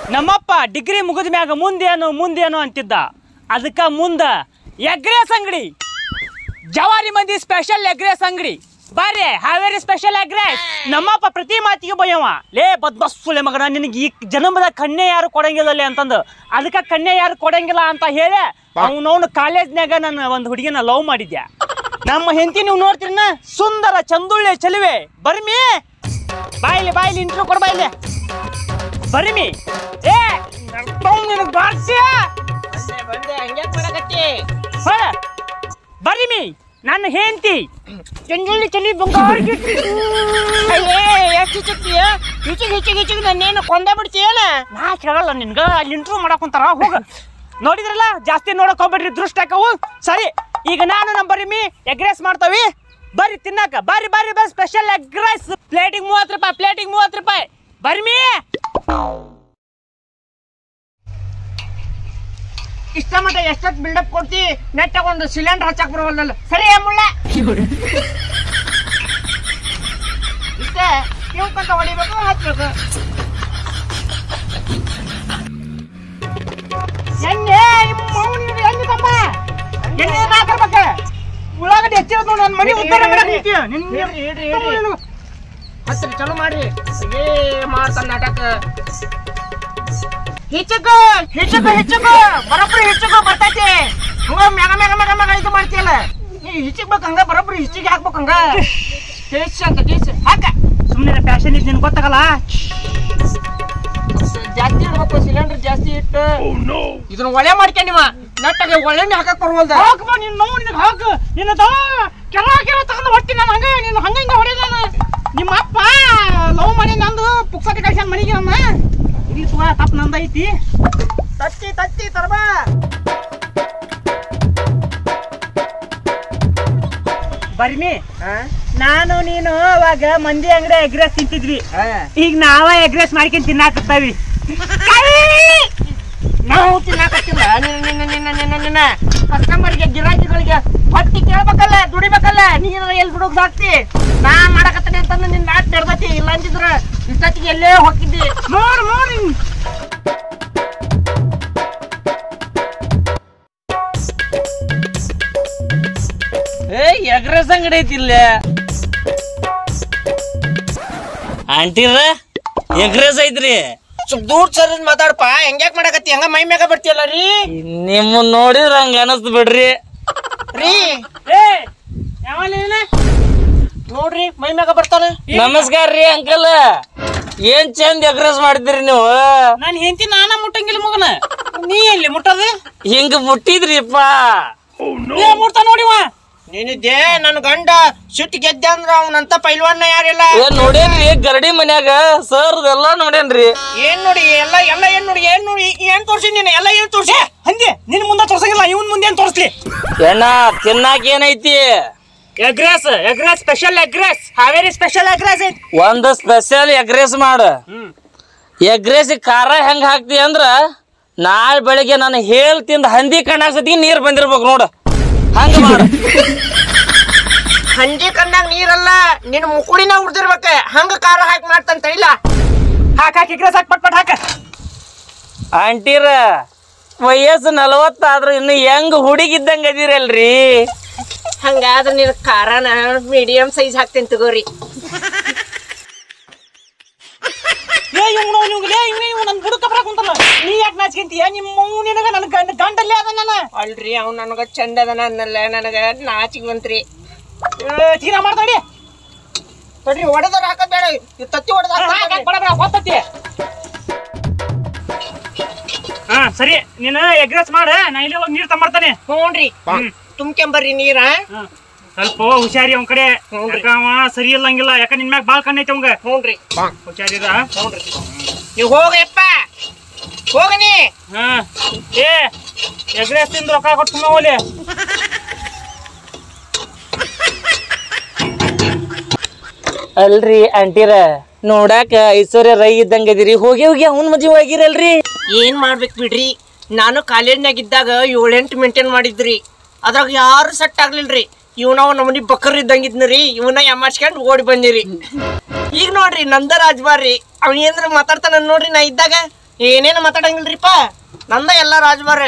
ನಮ್ಮಪ್ಪ ಡಿಗ್ರಿ ಮುಗಿದ ಮ್ಯಾಗ ಮುಂದೇನು ಮುಂದೇನು ಅಂತಿದ್ದ ಅದಕ್ಕ ಮುಂದ ಎಗ್ರೇಸ್ ಅಂಗಡಿ ಜವಾರಿ ಮಂದಿ ಸ್ಪೆಷಲ್ ಎಗ್ರೇಸ್ ಅಂಗಡಿ ಬಾರಿ ಹಾವೇರಿ ಸ್ಪೆಷಲ್ ಎಗ್ರೇಸ್ ನಮ್ಮಪ್ಪ ಪ್ರತಿ ಮಾತಿಗೆ ಬಯ್ಯವ ಲೇ ಬದ್ಬಸ್ಸುಳೆ ಮಗನ ನಿನಗೆ ಈ ಜನ್ಮದ ಕನ್ಯೆ ಯಾರು ಕೊಡಂಗಿಲ್ಲ ಅಂತಂದು ಅದಕ್ಕೆ ಕನ್ಯೆ ಯಾರು ಕೊಡಂಗಿಲ್ಲ ಅಂತ ಹೇಳಿ ಅವನವನು ಕಾಲೇಜ್ನಾಗ ನಾನು ಒಂದು ಹುಡುಗಿನ ಲವ್ ಮಾಡಿದ್ದೆ ನಮ್ಮ ಹೆಂಡತಿ ನೀವು ನೋಡ್ತೀರನ ಸುಂದರ ಚಂದುಳ್ಳೆ ಚಲುವೆ ಬರ್ಮಿ ಬಾಯಿಲಿ ಬಾಯಿಲಿ ಇಂಟ್ರೂ ಕೊಡ ಬಾಯಿಲಿ ಬರ್ಮಿ ಏ ನಿನಗೆ ಬಾರ್ಸಿ ಬಂದೆ ಹಂಗ್ಯಾಕ್ ಮಾಡಕತ್ತಿ ಹೊರ ಬರ್ಮಿ ನನ್ನ ಹೆಂಡತಿ ಚಂದುಳ್ಳಿ ಚಲಿ ಬಂಗಾರ ಅಯ್ಯೇ ಎಷ್ಟು ಚಿಕ್ಕಿಯ ಹಿಚಿಗ್ ಹಿಚಿಗ್ ಹಿಚಿಗ್ ನನ್ನೇನು ಕೊಂದ ಬಿಡ್ತೀಯಲ್ಲ ನಾ ಕೇಳಲ್ಲ ನಿನ್ಗ ಅಲ್ಲಿ ಇಂಟ್ರೂ ಮಾಡಕ್ ಕುಂತಾರ ಹೋಗ ನೋಡಿದ್ರಲ್ಲ ಜಾಸ್ತಿ ನೋಡಕ್ ಹೋಗ್ಬೇಡ್ರಿ ದೃಷ್ಟಾಕವು ಸರಿ ಈಗ ನಾನು ನಮ್ಮ ಬರ್ಮಿ ಎಗ್ ರೈಸ್ ಮಾಡ್ತಾವಿ ಬರ್ರಿ ತಿನ್ನಾಕ ಬರ್ರಿ ಬರ್ರಿ ಬರ್ರಿ ಸ್ಪೆಷಲ್ ಎಗ್ ರೈಸ್ ಪ್ಲೇಟಿಗೆ ಮೂವತ್ತು ರೂಪಾಯಿ ಪ್ಲೇಟಿಗೆ ಮೂವತ್ತು ರೂಪಾಯಿ ಬರ್ಮಿ ಇಷ್ಟ ಮಟ್ಟ ಎಷ್ಟೊತ್ತು ಬಿಲ್ಡಪ್ ಕೊಡ್ತಿ ನೆಟ್ ತಗೊಂಡು ಸಿಲಿಂಡರ್ ಹಚ್ಚಕ್ ಬರೋವಲ್ಲ ಸರಿ ಮುಳ್ಳ ಇಷ್ಟೇ ಕೇಳ್ಕೊಂತ ಹೊಡಿಬೇಕು ಹಚ್ಬೇಕು ಎಣ್ಣೆ ಎಣ್ಣೆ ತಮ್ಮ ಎಣ್ಣೆ ಹಾಕಬೇಕು ಉಳ್ಳಾಗಡ್ಡಿ ಹೆಚ್ಚಿರೋದು ನನ್ನ ಮನೆ ಉದ್ದಾರ ಮಾಡಕ್ ನಿಂತೀಯ ಇಡ್ರಿ, ಇಡ್ರಿ, ಇಡ್ರಿ. ಹಚ್ಚ್ರಿ ಚಲೋ ಮಾಡ್ರಿ ಏ ಮಾಡ್ತಾನ ನಾಟಕ ಹಿಚ್ಚಕ ಹಿಚ್ಚಕ ಹಿಚ್ಚಕ ಬರೋಬ್ಬರಿ ಹಿಚ್ಚಕ ಬರ್ತೈತಿ ಹಂಗ ಮ್ಯಾಗ ಮ್ಯಾಗ ಮ್ಯಾಗ ಮ್ಯಾಗ ಇದು ಮಾಡ್ತೀಯಲ್ಲ ನೀ ಹಿಚ್ಚಬೇಕು ಹಂಗ ಬರೋಬ್ಬರಿ ಹಿಚ್ಚಿಗೆ ಹಾಕ್ಬೇಕು ಹಂಗ ಟೇಸ್ಟ್ ಅಂತ ಟೇಸ್ಟ್ ಹಾಕ ಸುಮ್ಮನೆ ಫ್ಯಾಷನ್ ಇದು ನಿನ್ಗೆ ಗೊತ್ತಾಗಲ್ಲ ಜಾಸ್ತಿ ಇಡ್ಬೇಕು ಸಿಲಿಂಡರ್ ಜಾಸ್ತಿ ಇಟ್ಟು ಇದನ್ನ ಒಳ್ಳೆ ಮಾಡ್ಕೊಂಡಿವ ನಟ್ಟಾಗ ಒಳ್ಳೆಣ್ಣೆ ಹಾಕಕ್ ಬರುವಲ್ದ ಹಾಕಪ್ಪ ನೀನು ನೋವು ನಿನಗೆ ಹಾಕು ನಿನ್ನ ದ ಕೆಲ ಕೆಲ ತಗೊಂಡು ಹೊಟ್ಟಿ ನಾನು ಹಂಗೆ ನೀನು ಹಂಗೆ ಹಿಂಗೆ ಹೊಡೆಯಲ್ಲ ನಾನು ನಿಮ್ಮ ಅಪ್ಪ ಲವ್ ಮಾಡಿ ನಂದು ಪುಕ್ಸಟಿ ಕಳ್ಸ್ಯಾನ ಮನೆಗೆ ನಮ್ಮ ಇಲ್ಲಿ ಸುವ ತಪ್ಪು ನಂದೈತಿ ತತ್ತಿ ತತ್ತಿ ತರ್ಬಾ ಬರ್ಮಿ ನಾನು ನೀನು ಅವಾಗ ಮಂದಿ ಅಂಗಡಿ ಎಗ್ರೆಸ್ ತಿಂತಿದ್ವಿ ಈಗ ನಾವ ಎಗ್ರೆಸ್ ಮಾಡ್ಕೊಂಡ್ ತಿನ್ನಾಕತ್ತಾವಿ ನಾವು ತಿನ್ನಾಕತ್ತಿಲ್ಲ ನಿನ್ನ ನಿನ್ನ ನಿನ್ನ ನಿನ್ನ ನಿನ್ನ ಕಸ್ಟಮರ್ಗೆ ಗಿರಾಕಿಗಳಿಗೆ ಹೊಟ್ಟಿ ಕೇಳ್ಬೇಕಲ್ಲ ದುಡಿಬೇಕಲ್ಲ ನೀನು ಎಲ್ಲಿ ದುಡುಗ್ ಸಾಕ್ತಿ ನಾ ಮಾಡಕತ್ತೀನಿ ಅಂತಂದು ನಿನ್ನ ನಾಟ್ ನಡೆದತಿ ಇಲ್ಲ ಅಂದಿದ್ರ ಇಷ್ಟೊತ್ತಿಗೆ ಎಲ್ಲೇ ಹೋಗಿದ್ದಿ ನೋಡ್ ನೋಡಿ ಏ ಎಗ್ರೆಸ್ ಅಂಗಡಿ ಐತಿಲ್ಲ ಆಂಟಿರ ಎಗ್ರೆಸ್ ಐತ್ರಿ ಸ್ವಲ್ಪ ದೂರ ಸರಿದ್ ಮಾತಾಡಪ್ಪ ಹೆಂಗ್ಯಾಕ್ ಮಾಡಕತ್ತಿ ಹಂಗ ಮೈ ಮ್ಯಾಗ ಬರ್ತೀಯಲ್ಲ ರೀ ನಿಮ್ಮ ನೋಡಿದ್ರ ಹಂಗ ಅನಸ್ತು ಬಿಡ್ರಿ ರೀ ಏ ಯಾವಲ್ಲ ನೀನು? ನೋಡ್ರಿ ಮೈ ಮ್ಯಾಗ ಬರ್ತಾನ ನಮಸ್ಕಾರ ರೀ ಅಂಕಲ್ ಏನ್ ಚಂದ ಎಗ್ರೆಸ್ ಮಾಡಿದ್ರಿ ನೀವು ನಾನ್ ಹೆಂಡತಿ ನಾನ ಮುಟ್ಟಂಗಿಲ್ಲ ಮಗನ ನೀ ಎಲ್ಲಿ ಮುಟ್ಟದೆ ಹಿಂಗ ಮುಟ್ಟಿದ್ರಿಪ್ಪ ಏ ಮುಟ್ತಾ ನೋಡಿವ ನೀನಿದ್ದೆ ನನ್ನ ಗಂಡ ಸಿಟ್ಟು ಗೆದ್ದೆ ಅಂದ್ರ ಅವನಂತ ಪೈಲ್ವಾನ ಯಾರಿಲ್ಲ ಏನ್ ನೋಡೇನ್ರಿ ಗರಡಿ ಮನ್ಯಾಗ ಸರ್ ಎಲ್ಲಾ ನೋಡೇನ್ರಿ ಏನ್ ನೋಡಿ ಎಲ್ಲ ಎಲ್ಲ ಏನ್ ನೋಡಿ ಏನ್ ನೋಡಿ ಏನ್ ತೋರ್ಸಿ ನೀನು ಎಲ್ಲ ಏನ್ ತೋರ್ಸಿ ಹಂಗೆ ನಿನ್ ಮುಂದೆ ತೋರ್ಸಂಗಿಲ್ಲ ಇವನ್ ಮುಂದೆ ಏನ್ ತೋರಿಸ್ಲಿ ಎಣ್ಣ ತಿನ್ನಾಕ ಏನೈತಿ egg rice egg rice special egg rice Haveri special egg rice ಐತಿ ಒಂದ್ ಸ್ಪೆಷಲ್ ಎಗ್ರೆಸ್ ಮಾಡು ಎಗ್ರೆಸ್ ಖಾರ ಹೆಂಗ್ ಹಾಕ್ತಿ ಅಂದ್ರ ನಾಳೆ ಬೆಳಿಗ್ಗೆ ನಾನು ಹೇಳ್ ತಿಂದ ಹಂದಿ ಕಣ್ಣಾಗ ಸತಿಗೆ ನೀರ್ ಬಂದಿರ್ಬೇಕು ನೋಡು ಹಂಗ ಮಾಡು ಹಂದಿ ಕಣ್ಣಾಗ ನೀರಲ್ಲ ನಿನ್ ಮುಕುಡಿನ ಉಡ್ದಿರ್ಬೇಕ ಹಂಗ ಖಾರ ಹಾಕಿ ಮಾಡ್ತಾನ ಇಲ್ಲ ಹಾಕ್ ಹಾಕಿ ಎಗ್ರೆಸ್ ಹಾಕ್ ಪಟ್ ಪಟ್ ಹಾಕ ಆಂಟಿರ ವಯಸ್ಸು ನಲವತ್ತಾದ್ರೂ ಇನ್ನು ಹೆಂಗ್ ಹುಡುಗಿದ್ದಂಗ ಅದೀರಲ್ರಿ ಹಂಗಾದ್ರೆ ನಿನ್ ಖಾರನ ಮೀಡಿಯಂ ಸೈಜ್ ಹಾಕ್ತೇನೆ ತಗೋರಿ ಏ ಇವ್ನು ಇವ್ನು ಲೇ ಇವ್ನು ಇವ್ನು ನನ್ ಬುಡಕ ಬರಕ್ ಕುಂತಲ್ಲ ನೀ ಯಾಕೆ ನಾಚ್ಕೊಂತೀಯ ನಿಮ್ಮ ಅವ್ವ ನಿನಗ ನನ್ನ ಗಂಡ ಗಂಡಲ್ಲೇ ಅದ ನಾನು ಅಲ್ರಿ ಅವ್ ನನಗ ಚಂದ ಅದ ನನ್ನಲ್ಲ ನನಗ ನಾಚಿಗೆ ಬಂತ್ರಿ ತೀರಾ ಮಾಡ್ತಾಡಿ ನೋಡ್ರಿ ಹೊಡೆದ್ರ ಹಾಕದ್ ಬೇಡ ಇವ್ ತತ್ತಿ ಹೊಡೆದ ಬಡ ಬಡ ಹೊತ್ತತಿ ಹಾ ಸರಿ ನೀನು ಎಗ್ರೆಸ್ ಮಾಡ ನಾ ಇಲ್ಲಿ ಹೋಗಿ ನೀರ್ ತಗೊಂಬರ್ತಾನೆ ಹ್ಞೂನ್ರಿ ತುಂಬ್ಕೊಂಬರ್ರಿ ನೀರ ಸ್ವಲ್ಪ ಹುಷಾರಿ ಅವ್ನ ಕಡೆ ಹ್ಞೂನ್ರಿ. ಯಾಕ ಅವ ಸರಿ ಇಲ್ಲಂಗಿಲ್ಲ ಯಾಕ ನಿನ್ ಮ್ಯಾಗ ಬಾಳ್ ಕಣ್ಣೈತಿ ಅವಂಗ ಹ್ಞೂನ್ರಿ ಹುಷಾರಿದ ಹ್ಞೂನ್ರಿ ನೀವು ಹೋಗಪ್ಪ ಹೋಗನಿ ಹಾ ಏ ಎಗ್ರೆಸ್ ತಿಂದು ರೊಕ್ಕ ಕೊಟ್ಟು ಹೋಗ್ಲಿ ಅಲ್ರಿ ಆಂಟಿರ ನೋಡಾಕ ಐಶ್ವರ್ಯ ರೈ ಇದ್ದಂಗ ಅದೀರಿ ಹೋಗಿ ಹೋಗಿ ಅವ್ನ ಮದ್ವೆ ಆಗಿರಲ್ರಿ ಏನ್ ಮಾಡ್ಬೇಕು ಬಿಡ್ರಿ ನಾನು ಕಾಲೇಜ್ನಾಗ ಇದ್ದಾಗ ಏಳೆಂಟು ಮೇಂಟೈನ್ ಮಾಡಿದ್ರಿ ಅದ್ರಾಗ ಯಾರು ಸೆಟ್ ಆಗ್ಲಿಲ್ರಿ ಇವನವ ನಮ್ಮನಿ ಬಕರ್ ಇದ್ದಂಗಿದ್ನರಿ ಇವನ ಯಮಾಚ್ಕೊಂಡು ಓಡಿ ಬಂದಿರಿ ಈಗ ನೋಡ್ರಿ ನಂದ ರಾಜ್ಬಾರ್ರಿ ಅವ ಏನ್ರ ಮಾತಾಡ್ತಾನ ನೋಡ್ರಿ ನಾ ಇದ್ದಾಗ ಏನೇನು ಮಾತಾಡಂಗಿಲ್ರಿಪ್ಪ ನಂದ ಎಲ್ಲ ರಾಜಭಾರ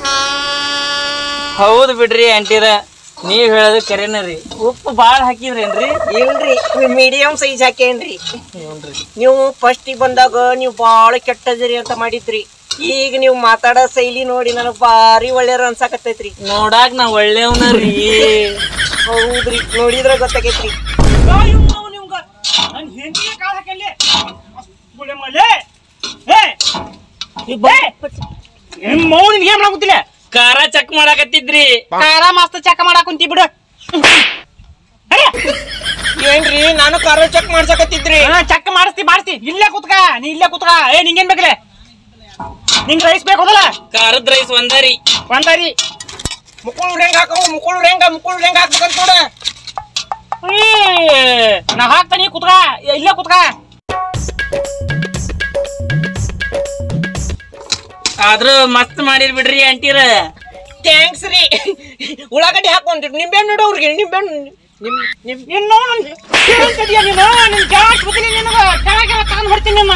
ಹೌದು ಬಿಡ್ರಿ ಆಂಟಿರ ನೀವ್ ಹೇಳೋದು ಕರೆನ ರೀ ಉಪ್ಪು ಭಾಳ ಹಾಕಿದ್ರೇನ್ರಿ ಇಲ್ರಿ ಮೀಡಿಯಂ ಸೈಜ್ ಹಾಕೇನ್ರಿ ನೀವು ಫಸ್ಟಿಗೆ ಬಂದಾಗ ನೀವು ಭಾಳ ಕೆಟ್ಟದಿರಿ ಅಂತ ಮಾಡಿದ್ರಿ ಈಗ ನೀವು ಮಾತಾಡೋ ಶೈಲಿ ನೋಡಿ ನನಗೆ ಭಾರಿ ಒಳ್ಳೆಯವ್ರು ಅನ್ಸಾಕತ್ತೈತ್ರಿ ನೋಡಾಕ್ ನಾ ಒಳ್ಳೆಯವನ ರೀ ಹೌದ್ರಿ ನೋಡಿದ್ರ ಗೊತ್ತಾಗೈತ್ರಿ ನನ್ನ ಹೆಂಡತಿಗೆ ಕಾಲ್ ಹಾಕಲ್ಲಿ ಗುಳೆ ಮಲೆ ಏ ನಿಮ್ಮ ಮೌನಿಗೆ ಏನ್ ಮಾಡಾಕುತ್ತಿಲ್ಲ ಖಾರ ಚೆಕ್ ಮಾಡಾಕತ್ತಿದ್ರಿ ಕಾರ ಮಸ್ತ್ ಚಕ ಮಾಡಾಕ್ ಕುಂತಿ ಬಿಡು ಏನ್ರಿ ನಾನು ಕಾರು ಚೆಕ್ ಮಾಡ್ಸಕತ್ತಿದ್ರಿ ಚಕ್ ಮಾಡಿಸ್ತಿ ಮಾಡಿಸ್ತಿ ಇಲ್ಲೇ ಕುತ್ಕ ನೀ ಇಲ್ಲೇ ಕುತ್ಕ ಏ ನಿಂಗೇನ್ ಬೇಕಲೆ ನಿಂಗ್ ರೈಸ್ ಬೇಕೋದಲ್ಲ ಖಾರದ ರೈಸ್ ಒಂದರಿ ಒಂದಾರಿ ಮುಕ್ಕಳು ಹೆಂಗ್ ಹಾಕವು ಮುಕ್ಕಳು ಹೆಂಗ ಮುಕ್ಕಳು ಹೆಂಗ್ ಹಾಕ್ಬೇಕಂತ ನೋಡ ನಾ ಹಾಕ್ತಾನಿ ಕುತ್ಕ ಇಲ್ಲೇ ಕುತ್ಕ ಆದ್ರೂ ಮಸ್ತ್ ಮಾಡಿರ್ ಬಿಡ್ರಿ ಆಂಟಿರ ಥ್ಯಾಂಕ್ಸ್ ರೀ ಉಳ್ಳಾಗಡ್ಡಿ ಹಾಕೊಂಡ್ರಿ ನಿಂಬೆಹಣ್ಣು ನೋಡವ್ರಿಗೆ ನಿಂಬೆಹಣ್ಣು ನಿಮ್ ನಿಮ್ ಇನ್ನು ತಡಿಯ ನೀನು ನಿನ್ ಗ್ಯಾಸ್ ಬದಲಿ ನಿನಗ ಕೆಳಗೆ ತಗೊಂಡ್ ಬರ್ತೀನಿ ನಿನ್ನ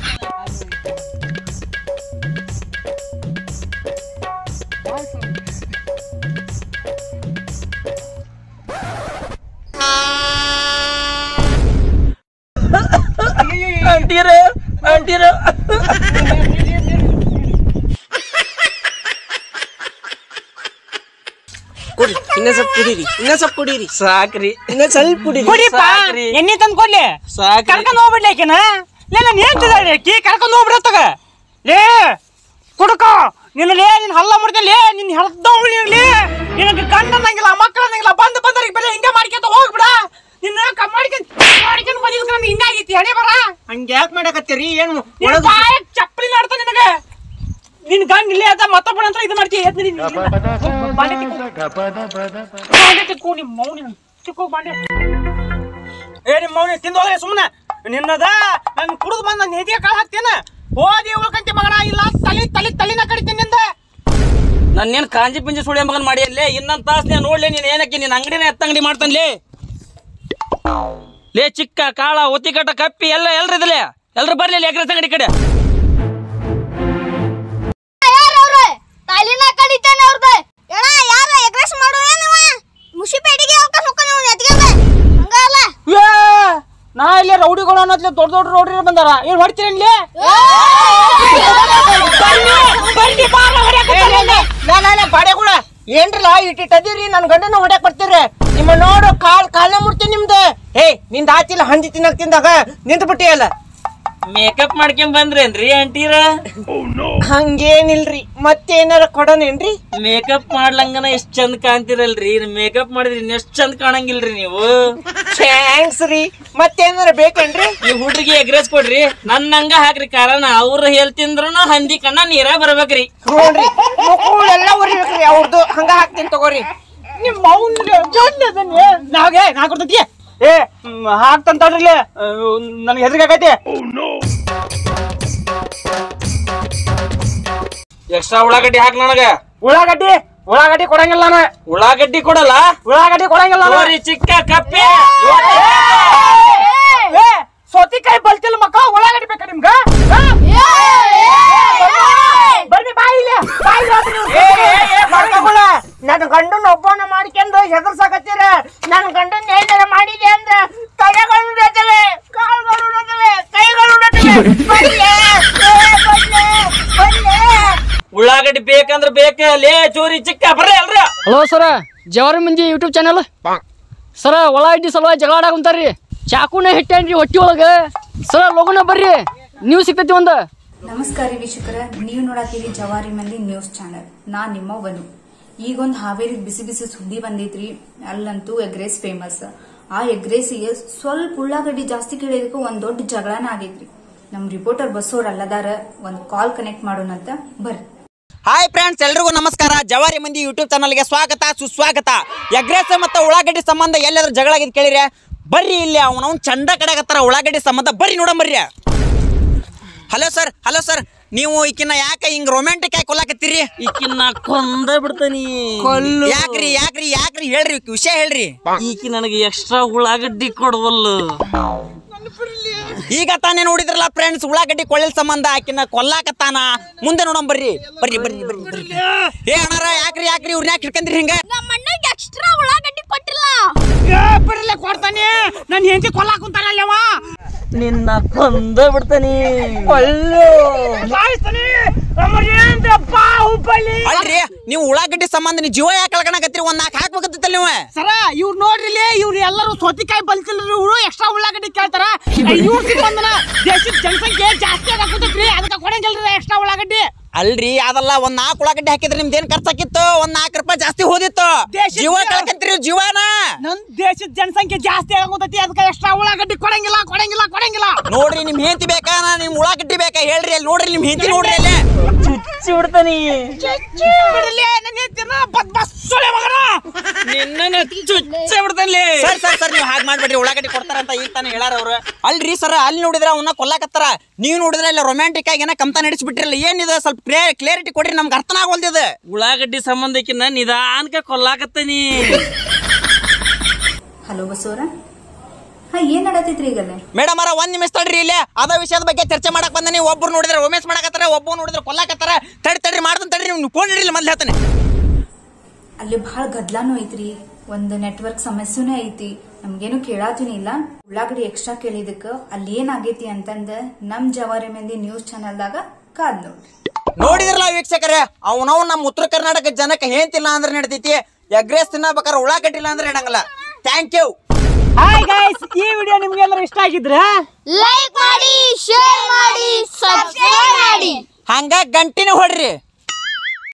ಆಂಟಿರ ಆಂಟಿರ ಕುಡಿ ಇನ್ನೂ ಸ್ವಲ್ಪ ಕುಡೀರಿ ಇನ್ನೂ ಸ್ವಲ್ಪ ಕುಡೀರಿ ಸಾಕ್ರಿ ಇನ್ನೂ ಸ್ವಲ್ಪ ಕುಡೀರಿ ಕುಡಿಪ್ಪ ಸಾಕ್ರಿ. ಎಣ್ಣೆ ತಂದ್ ಕೊಡ್ಲಿ ಸಾಕ್ರಿ ಕರ್ಕೊಂಡ್ ಹೋಗ್ಬಿಡ್ಲಿ ಆಕಿನ ಲೇ ನಾನು ಹೇಳ್ತಿದ್ದಾಳೆ ಕೀ ಕರ್ಕೊಂಡ್ ಹೋಗ್ಬಿಡ ತಗ ಲೇ ಕುಡ್ಕ ನಿನ್ನ ಲೇ ನಿನ್ ಹಲ್ಲ ಮುಡ್ದೆ ಲೇ ನಿನ್ ಹಲ್ದವಳಿ ಲೇ ನಿನಗೆ ಗಂಡ ಅನ್ನಂಗಿಲ್ಲ ಮಕ್ಕಳು ಅನ್ನಂಗಿಲ್ಲ ಬಂದ್ ಬಂದರಿಗೆ ಬೆಲೆ ಹಿಂಗೆ ಮಾಡ್ಕೊಂತ ಹೋಗ್ಬಿಡ ನಿನ್ನ ಕ- ಮಾಡ್ಕೊಂಡ್ ಮಾಡ್ಕೊಂಡ್ ಬಂದಿದ್ಕ ನನ್ಗೆ ಹಿಂಗಾಗೈತಿ ಹಣೆ ಬರ ಹಂಗ ಯಾಕೆ ಮಾಡಕತ್ತೀರಿ ಏನು ನಿನ್ನ ಒಳಗ್ ಬಾಯ ಚಪ್ಪಲಿ ನಾಡ್ತ ನಿನಗೆ ನಿನ್ ಗಂಡ ಇಲ್ಲೇ ಅದ ಮತ್ತೊಬ್ಬನ ಹತ್ರ ಇದು ಮಾಡ್ತೀಯ ಎದ್ದು ನೀನು ಬಾಂಡೆ ತಿಕ್ಕು ಬಾಂಡೆ ತಿಕ್ಕು ನಿಮ್ಮ ಮೌನಿ ತಿಕ್ಕು ಬಾಂಡೆ ಏ ನಿಮ್ಮ ಮೌನಿ ತಿಂದು ಹೋದ್ರೆ ಸುಮ್ಮನೆ ನಿನ್ನದ ನಾನು ಕುಡಿದು ಬಂದು ನನ್ನ ಹೆದಿಗೆ ಕಾಳು ಹಾಕ್ತೇನೆ ಹೋದಿ ಉಳ್ಕಂತಿ ಮಗನ ಇಲ್ಲ ತಲೆ ತಲೆ ತಲೆನ ಕಡಿತೀನಿ ನಿಂದ ನನ್ನೇನ್ ಕಾಂಜಿ ಪಿಂಜಿ ಸುಳಿ ಮಗನ್ ಮಾಡಿ ಅಲ್ಲೇ ಇನ್ನೊಂದ್ ತಾಸ್ ನೀನ್ ನೋಡ್ಲಿ ನೀನ್ ಏನಕ್ಕೆ ನೀನ್ ಅಂಗಡಿನ ಎತ್ತಂಗಡಿ ಮಾಡ್ತಾನ್ಲೇ ಲೇ ಚಿಕ್ಕ ಕಾಳ ಒತ್ತಿಕಟ್ಟ ಕಪ್ಪಿ ಎಲ್ಲ ಎಲ್ರಿದಲೆ ಎಲ್ರು ಬರ್ಲಿ ಇಲ್ಲಿ ಎಗ್ರೆಸ್ ಅಂಗಡಿ ಕಡೆ ಯಾರವ್ರೆ ತಾಲಿನ ಕಡಿತಾನೆ ಅವ್ರದ್ದು ಎಣ ಯಾರ ಎಗ್ರೆಸ್ ಮಾಡು ಏನಿವ ಮುಷಿ ಪೇಟಿಗೆ ಅವಕಾಶ ಹೋಗ್ತಾನೆ ಅವ್ನು ಎತ್ಕೊಂಡ ಹಂಗಲ್ಲ ಏ ನಾ ಇಲ್ಲೇ ರೌಡಿಗಳು ಅನ್ನೋದ್ಲೆ ದೊಡ್ಡ ದೊಡ್ಡ ರೌಡಿ ಬಂದಾರ ಏನ್ ಹೊಡ್ತೀರಿ ಇಲ್ಲಿ ಬನ್ನಿ ಬಾರ ಹೊಡ್ಯಾಕ ಬಾಡೆಗಳ ಏನ್ರಲ್ಲ ಇಟ್ಟಿಟ್ಟದಿರಿ ನನ್ ಗಂಡನ ಹೊಡ್ಯಾಕ್ ಬರ್ತೀರಿ ನಿಮ್ಮ ನೋಡು ಕಾಲ್ ಕಾಲ ಮುಡ್ತೀನಿ ನಿಮ್ದು ಹೇ ನಿಂದ ಆತಿಲ್ಲ ಹಂದಿ ತಿನ್ನಕ್ ತಿಂದಾಗ ನಿಂತು ಬಿಟ್ಟಿಯಲ್ಲ ಮೇಕಪ್ ಮಾಡ್ಕೊಂಡ್ ಬಂದ್ರೇನ್ರಿ ಆಂಟಿರ ಹಂಗೇನಿಲ್ರಿ ಮತ್ತೇನಾರ ಕೊಡೋನೇನ್ರಿ ಮೇಕಪ್ ಮಾಡ್ಲಂಗನ ಎಷ್ಟ್ ಚಂದ ಕಾಣ್ತಿರಲ್ರಿ ಮೇಕಪ್ ಮಾಡಿದ್ರಿ ಇನ್ನೆಷ್ಟ್ ಚಂದ ಕಾಣಂಗಿಲ್ರಿ ನೀವು ಥ್ಯಾಂಕ್ಸ್ ರೀ ಮತ್ತೇನಾರ ಬೇಕೇನ್ರಿ ಈ ಹುಡ್ರಿಗೆ ಎಗ್ರೆಸ್ ಕೊಡ್ರಿ ನನ್ನಂಗ ಹಾಕ್ರಿ ಕಾರಣ ಅವ್ರ ಹೇಳ್ ತಿಂದ್ರುನು ಹಂದಿ ಕಣ್ಣ ನೀರ ಬರ್ಬೇಕ್ರಿ ನೋಡ್ರಿ ಮುಕ್ಕುಳೆಲ್ಲ ಉರಿಬೇಕ್ರಿ ಅವ್ರದ್ದು ಹಂಗ ಹಾಕ್ತೀನಿ ತಗೋರಿ ನಿಮ್ಮ ಮೌನ್ಗೆ ಜೊಡ್ಡ ಅದನ್ನೇ ನಾಗೆ ನಾ ಕೊಡ್ತೈತಿ ಏ ಹಾಕ್ತಂತಾಡ್ರಿ ನನಗೆ ಹೆದರಿಕೆ ಆಗೈತಿ ಎಕ್ಸ್ಟ್ರಾ ಉಳ್ಳಾಗಡ್ಡಿ ಹಾಕ್ ನನಗ ಉಳ್ಳಾಗಡ್ಡಿ ಉಳ್ಳಾಗಡ್ಡಿ ಕೊಡಂಗಿಲ್ಲ ನಾನು ಉಳ್ಳಾಗಡ್ಡಿ ಕೊಡಲ್ಲ ಉಳ್ಳಾಗಡ್ಡಿ ಕೊಡಂಗಿಲ್ಲ ನಾನು. ನೋಡ್ರಿ ಚಿಕ್ಕ ಕಪ್ಪೆ ಏ ಸೌತಿಕಾಯಿ ಬಲ್ತಿಲ್ಲ ಮಕ್ಕ ಉಳ್ಳಾಗಡ್ಡಿ ಬೇಕಾ ನಿಮ್ಗ ಹಾ? ಬರ್ರಿ ಬಾ ಇಲ್ಲಿ ಬಾ ಇಲ್ಲಿ ಹೋಗ್ರಿ ನೀವು. ಏ, ಏ, ಏ, ಬಡ್ಕೊಳ. ನನ್ ಗಂಡನ ಒಬ್ಬನ ಮಾಡ್ಕೊಂಡು ಹೆದರ್ಸಾಕತ್ತೀರ ನನ್ ಗಂಡನ್ ಏನಾರ ಮಾಡಿದೆ ಅಂದ್ರ ತಲೆಗಳು ಉಡತವೆ ಕಾಳುಗಳು ಉಡತವೆ ಕೈಗಳು ಉಡತವೆ ಬರ್ಲೆ, ಏ, ಬರ್ಲೆ, ಬರ್ಲೆ. ಉಳ್ಳಾಗಡ್ಡಿ ಬೇಕಂದ್ರ ಬೇಕ ಲೇ ಚೋರಿ ಚಿಕ್ಕ ಬರ್ರಿ ಅಲ್ರ ಹಲೋ ಸರ ಜವಾರಿ ಮಂದಿ ಯೂಟ್ಯೂಬ್ ಚಾನಲ್ ಸರ ಒಳ ಇಡ್ಡಿ ಸಲುವಾಗಿ ಜಗಳ ಆಡಾಕುಂತಾರ್ರಿ ಚಾಕುನ ಹಿಟ್ಟೇನ್ರಿ ಹೊಟ್ಟಿ ಒಳಗ ಸರ ಲಗುನ ಬರ್ರಿ ನೀವು ಸಿಗ್ತೈತಿ ಒಂದ ನಮಸ್ಕಾರ ವೀಕ್ಷಕರ ನೀವು ನೋಡತ್ತೀರಿ ಜವಾರಿ ಮಂದಿ ನ್ಯೂಸ್ ಚಾನೆಲ್ ನಾ ನಿಮ್ಮ ವನು ಈಗೊಂದು ಹಾವೇರಿ ಬಿಸಿ ಬಿಸಿ ಸುದ್ದಿ ಬಂದೈತ್ರಿ ಅಲ್ಲಂತೂ ಎಗ್ರೇಸ್ ಫೇಮಸ್ ಆ ಎಗ್ರೇಸಿಗೆ ಸ್ವಲ್ಪ ಉಳ್ಳಾಗಡ್ಡಿ ಜಾಸ್ತಿ ಕೇಳಿದಕ್ಕೆ ಒಂದ್ ದೊಡ್ಡ ಜಗಳನ ಆಗೈತ್ರಿ ನಮ್ ರಿಪೋರ್ಟರ್ ಬಸ್ಸೋರ್ ಅಲ್ಲದಾರ ಒಂದ್ ಕಾಲ್ ಕನೆಕ್ಟ್ ಮಾಡೋಣಂತ ಬರ್ರಿ ಹಾಯ್ ಫ್ರೆಂಡ್ಸ್ ಎಲ್ರಿಗೂ ನಮಸ್ಕಾರ ಜವಾರಿ ಮಂದಿ ಯೂಟ್ಯೂಬ್ ಚಾನಲ್ಗೆ ಸ್ವಾಗತ ಸುಸ್ವಾಗತ ಎಗ್ರೆಸ್ ಮತ್ತು ಉಳ್ಳಾಗಡ್ಡಿ ಸಂಬಂಧ ಎಲ್ಲಾದ್ರೂ ಜಗಳ ಆಗಿದ್ ಕೇಳಿರಿ ಬರ್ರಿ ಇಲ್ಲಿ ಅವನವ್ನು ಚಂದ ಕಡೆಗತ್ತಾರ ಉಳ್ಳಾಗಡ್ಡಿ ಸಂಬಂಧ ಬರ್ರಿ ನೋಡಂಬರ್ರಿ ಹಲೋ ಸರ್ ಹಲೋ ಸರ್ ನೀವು ಈಕಿನ ಯಾಕೆ ಹಿಂಗ್ ರೊಮ್ಯಾಂಟಿಕ್ ಆಗಿ ಕೊಲ್ಲಾಕತ್ತೀರಿ ಈಕಿನ ಕೊಂದ ಬಿಡ್ತಾನಿ ಯಾಕ್ರಿ ಯಾಕ್ರಿ ಯಾಕ್ರಿ ಹೇಳ್ರಿ ವಿಷಯ ಹೇಳ್ರಿ ಈಕಿ ನನಗೆ ಎಕ್ಸ್ಟ್ರಾ ಉಳ್ಳಾಗಡ್ಡಿ ಕೊಡವಲ್ಲು ಈಗ ತಾನೇ ನೋಡಿದ್ರಲ್ಲ ಫ್ರೆಂಡ್ಸ್ ಉಳ್ಳಾಗಡ್ಡಿ ಕೊಳ್ಳಲ್ ಸಂಬಂಧ ಆಕಿನ ಕೊಲ್ಲಾಕತ್ತಾನ ಮುಂದೆ ನೋಡೋಣ ಬರ್ರಿ ಬರ್ರಿ ಬರ್ರಿ ಬರ್ರಿ ಬರ್ರಿ ಏ ಅಣ್ಣಾರ ಯಾಕ್ರಿ ಯಾಕ್ರಿ ಇವ್ರನ್ನ ಯಾಕೆ ಹಿಡ್ಕಂದ್ರಿ ಹಿಂಗ ನಮ್ಮ ಅಣ್ಣಗೆ ಎಕ್ಸ್ಟ್ರಾ ಉಳ್ಳಾಗಡ್ಡಿ ಕೊಟ್ಟಿಲ್ಲ ಬಿಡ್ಲೆ ಕೊಡ್ತಾನೆ ನನ್ನ ಹೆಂಡತಿ ಕೊಲ್ಲಾಕ್ ಕುಂತಾರಲ್ಲವ ನಿನ್ನ ಕೊಂದ ಬಿಡ್ತಾನಿ ಸಾಯಿಸ್ತಾನೆ ನಮ್ಮನೇಂದ್ರ ಬಾಹುಬಲಿ ಅಲ್ರಿ ನೀವು ಉಳ್ಳಾಗಡ್ಡಿ ಸಂಬಂಧ ನೀವು ಜೀವ ಯಾಕೆ ಕಳ್ಕೊಳಕತ್ತೀರಿ ಒಂದ್ ನಾಲ್ಕು ಹಾಕ್ಬೇಕತ್ತಲ್ಲ ನೀವು ಸರ ಇವ್ರು ನೋಡ್ರಿಲಿ ಇವ್ರು ಎಲ್ಲರೂ ಸೌತಿಕಾಯಿ ಬಲ್ತಿಲ್ರಿ ಇವ್ರು ಎಕ್ಸ್ಟ್ರಾ ಉಳ್ಳಾಗಡ್ಡಿ ಕೇಳ್ತಾರ ಇವ್ರು ಸಿಕ್ಕಂದನ ದೇಶದ ಜನಸಂಖ್ಯೆ ಜಾಸ್ತಿ ಆಗತ್ತೈತ್ರಿ ಅದಕ್ಕೆ ಕೊಡಂಗಿಲ್ರಿ ಎಕ್ಸ್ಟ್ರಾ ಉಳ್ಳಾಗಡ್ಡಿ ಅಲ್ರಿ ಅದಲ್ಲ ಒಂದ್ ನಾಲ್ಕು ಉಳ್ಳಾಗಡ್ಡಿ ಹಾಕಿದ್ರೆ ನಿಮ್ದು ಏನ್ ಖರ್ಚಾಕಿತ್ತು ಒಂದ್ ನಾಲ್ಕು ರೂಪಾಯಿ ಜಾಸ್ತಿ ಹೋದಿತ್ತು ದೇಶದ ಜೀವ ಜನ- ಕಳ್ಕಂತೀರಿ ಜೀವನ ನನ್ ದೇಶದ ಜನಸಂಖ್ಯೆ ಜಾಸ್ತಿ ಆಗತೈತಿ ಅದಕ್ಕೆ ಎಕ್ಸ್ಟ್ರಾ ಉಳ್ಳಾಗಡ್ಡಿ ಕೊಡಂಗಿಲ್ಲ ಕೊಡಂಗಿಲ್ಲ ಕೊಡಂಗಿಲ್ಲ ನೋಡ್ರಿ ನಿಮ್ ಹೆಂಡತಿ ಬೇಕಾ ನಾ ನಿಮ್ ಉಳ್ಳಾಗಡ್ಡಿ ಬೇಕಾ ಹೇಳ್ರಿ ಅಲ್ಲಿ ನೋಡ್ರಿ ನಿಮ್ ಹೆಂಡತಿ ನೋಡ್ರಿ ಅಲ್ಲಿ ಚುಚ್ಚಿ ಬಿಡ್ತಾನಿ ಬಿಡ್ಲಿ ನನ್ನ ಹೆಂಡ್ತಿನ ಬದ್ ಬಸ್ ಸೊಳೆ ಮಗನ ನಿನ್ನ ಚುಚ್ಚಿ ಬಿಡ್ತಾನೆ ಸರ್ ಸರ್ ಸರ್ ನೀವು ಹಾಗೆ ಮಾಡ್ಬೇಡ್ರಿ ಉಳ್ಳಾಗಡ್ಡಿ ಕೊಡ್ತಾರಂತ ಈಗ ತಾನೇ ಹೇಳಾರ ಅವ್ರು ಅಲ್ರಿ ಸರ್ ಅಲ್ಲಿ ನೋಡಿದ್ರೆ ಅವನ್ನ ಕೊಲ್ಲಾಕತ್ತಾರ ನೀವು ನೋಡಿದ್ರೆ ಇಲ್ಲ ರೊಮ್ಯಾಂಟಿಕ್ ಆಗಿ ಏನೋ ಕಂತ ನಡೆಸ್ಬಿಟ್ರಲ್ಲ ಏನಿದೆ ಸ್ವಲ್ಪ ಕ್ಲಿಯರಿಟಿ ಕೊಡ್ರಿ ನಮ್ಗೆ ಅರ್ಥನ ಆಗೋಲ್ದಿದೆ ಉಳ್ಳಾಗಡ್ಡಿ ಸಂಬಂಧಕ್ಕಿನ್ನ ನಿಧಾನಕ ಕೊಲ್ಲಾಕತ್ತಾನಿ ಹಲೋ ಬಸವರ ಹಾ ಏನ್ ನಡತೈತ್ರಿ ಈಗಲ್ಲೇ ಮೇಡಮ್ ಅರ ಒಂದ್ ನಿಮಿಷ ತಡ್ರಿ ಇಲ್ಲೇ ಅದ ವಿಷಯದ ಬಗ್ಗೆ ಚರ್ಚೆ ಮಾಡಕ್ ಬಂದ ನೀವು ಒಬ್ರು ನೋಡಿದ್ರೆ ರೊಮೇಶ್ ಮಾಡಕತ್ತಾರ ಒಬ್ಬ ನೋಡಿದ್ರೆ ಕೊಲ್ಲಾಕತ್ತಾರ ತಡಿ ತಡ್ರಿ ಮಾಡ್ತಾನೆ ತಡ್ರಿ ನೀವು ಫೋನ್ ಇಡ್ರಿ ಮೊದ್ಲು ಹೇಳ್ತಾನೆ ಅಲ್ಲಿ ಬಹಳ ಗದ್ಲಾನು ಐತ್ರಿ ಒಂದು ನೆಟ್ವರ್ಕ್ ಸಮಸ್ಯೆನೂ ಐತಿ ನಮ್ಗೇನು ಕೇಳಾತೀನಿ ಇಲ್ಲ ಉಳ್ಳಾಗಡ್ಡಿ ಎಕ್ಸ್ಟ್ರಾ ಕೇಳಿದಕ್ಕ ಅಲ್ಲಿ ಏನಾಗೈತಿ ಅಂತಂದ ನಮ್ ಜವಾರಿ ಮಂದಿ ನ್ಯೂಸ್ ಚಾನಲ್ದಾಗ ಕಾದ್ ನೋಡ್ರಿ ನೋಡಿದ್ರಲ್ಲ ವೀಕ್ಷಕರೇ ಅವನವ್ ನಮ್ಮ ಉತ್ತರ ಕರ್ನಾಟಕ ಜನಕ್ಕೆ ಹೇಂತಿಲ್ಲ ಅಂದ್ರೆ ನಡ್ತೈತಿ ಎಗ್ರೆಸ್ ತಿನ್ನಬೇಕಾರೆ ಉಳ್ಳಾಗಡ್ಡಿಲ್ಲ ಅಂದ್ರೆ ಇಡಂಗಿಲ್ಲ ಥ್ಯಾಂಕ್ ಯು ಹಾಯ್ ಗೈಸ್ ಈ ವಿಡಿಯೋ ನಿಮ್ಗೆ ಎಲ್ಲರೂ ಇಷ್ಟ ಆಗಿದ್ರೆ ಲೈಕ್ ಮಾಡಿ ಶೇರ್ ಮಾಡಿ ಸಬ್ಸ್ಕ್ರೈಬ್ ಮಾಡಿ ಹಂಗ ಗಂಟಿನ ಹೊಡ್ರಿ